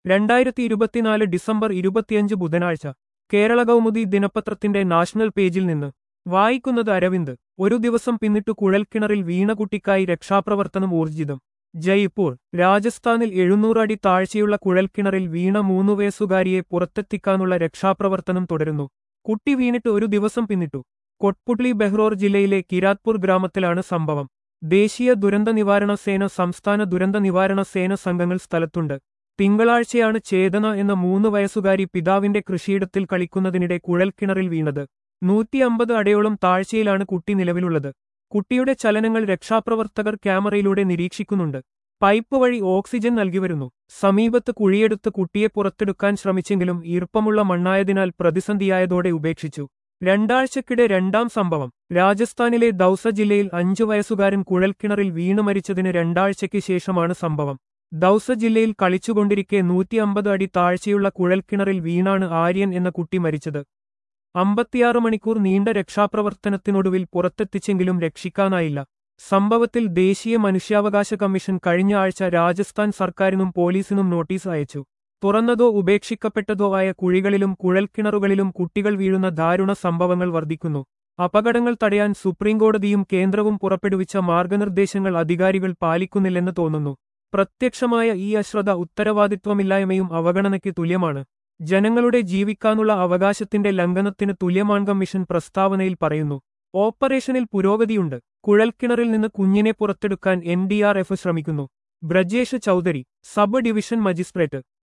രണ്ടായിരത്തി ഇരുപത്തിനാല് ഡിസംബർ ഇരുപത്തിയഞ്ച് ബുധനാഴ്ച കേരള കൗമുദി ദിനപത്രത്തിന്റെ നാഷണൽ പേജിൽ നിന്ന് വായിക്കുന്നത് അരവിന്ദ് ഒരു ദിവസം പിന്നിട്ടു കുഴൽക്കിണറിൽ വീണ കുട്ടിക്കായി രക്ഷാപ്രവർത്തനം ഊർജിതം ജയ്പൂർ രാജസ്ഥാനിൽ എഴുന്നൂറ് അടി താഴ്ചയുള്ള കുഴൽക്കിണറിൽ വീണ മൂന്നു വയസ്സുകാരിയെ പുറത്തെത്തിക്കാനുള്ള രക്ഷാപ്രവർത്തനം തുടരുന്നു കുട്ടി വീണിട്ട് ഒരു ദിവസം പിന്നിട്ടു കൊട്പുട്ലി ബെഹ്റോർ ജില്ലയിലെ കിരാത്പൂർ ഗ്രാമത്തിലാണ് സംഭവം ദേശീയ ദുരന്ത നിവാരണ സേന സംസ്ഥാന ദുരന്ത നിവാരണ സേന സംഘങ്ങൾ സ്ഥലത്തുണ്ട് തിങ്കളാഴ്ചയാണ് ചേതന എന്ന മൂന്ന് വയസ്സുകാരി പിതാവിന്റെ കൃഷിയിടത്തിൽ കളിക്കുന്നതിനിടെ കുഴൽക്കിണറിൽ വീണത് നൂറ്റിയമ്പത് അടയോളം താഴ്ചയിലാണ് കുട്ടി നിലവിലുള്ളത് കുട്ടിയുടെ ചലനങ്ങൾ രക്ഷാപ്രവർത്തകർ ക്യാമറയിലൂടെ നിരീക്ഷിക്കുന്നുണ്ട് പൈപ്പ് വഴി ഓക്സിജൻ നൽകിവരുന്നു സമീപത്ത് കുഴിയെടുത്ത് കുട്ടിയെ പുറത്തെടുക്കാൻ ശ്രമിച്ചെങ്കിലും ഈർപ്പമുള്ള മണ്ണായതിനാൽ പ്രതിസന്ധിയായതോടെ ഉപേക്ഷിച്ചു രണ്ടാഴ്ചക്കിടെ രണ്ടാം സംഭവം രാജസ്ഥാനിലെ ദൌസ ജില്ലയിൽ അഞ്ചു വയസ്സുകാരൻ കുഴൽക്കിണറിൽ വീണു മരിച്ചതിന് രണ്ടാഴ്ചയ്ക്ക് ശേഷമാണ് സംഭവം ദൌസ ജില്ലയിൽ കളിച്ചുകൊണ്ടിരിക്കെ നൂറ്റിയമ്പത് അടി താഴ്ചയുള്ള കുഴൽക്കിണറിൽ വീണാണ് ആര്യൻ എന്ന കുട്ടി മരിച്ചത് അമ്പത്തിയാറ് മണിക്കൂർ നീണ്ട രക്ഷാപ്രവർത്തനത്തിനൊടുവിൽ പുറത്തെത്തിച്ചെങ്കിലും രക്ഷിക്കാനായില്ല സംഭവത്തിൽ ദേശീയ മനുഷ്യാവകാശ കമ്മീഷൻ കഴിഞ്ഞ ആഴ്ച രാജസ്ഥാൻ സർക്കാരിനും പോലീസിനും നോട്ടീസ് അയച്ചു തുറന്നതോ ഉപേക്ഷിക്കപ്പെട്ടതോ ആയ കുഴികളിലും കുഴൽക്കിണറുകളിലും കുട്ടികൾ വീഴുന്ന ദാരുണ സംഭവങ്ങൾ വർദ്ധിക്കുന്നു അപകടങ്ങൾ തടയാൻ സുപ്രീംകോടതിയും കേന്ദ്രവും പുറപ്പെടുവിച്ച മാർഗനിർദ്ദേശങ്ങൾ അധികാരികൾ പാലിക്കുന്നില്ലെന്ന് തോന്നുന്നു പ്രത്യക്ഷമായ ഈ അശ്രദ്ധ ഉത്തരവാദിത്വമില്ലായ്മയും അവഗണനയ്ക്ക് തുല്യമാണ് ജനങ്ങളുടെ ജീവിക്കാനുള്ള അവകാശത്തിന്റെ ലംഘനത്തിന് തുല്യമാണ് കമ്മീഷൻ പ്രസ്താവനയിൽ പറയുന്നു ഓപ്പറേഷനിൽ പുരോഗതിയുണ്ട് കുഴൽക്കിണറിൽ നിന്ന് കുഞ്ഞിനെ പുറത്തെടുക്കാൻ എൻ ഡി ആർ എഫ് ശ്രമിക്കുന്നു Brajesh Chaudhary sub division magistrate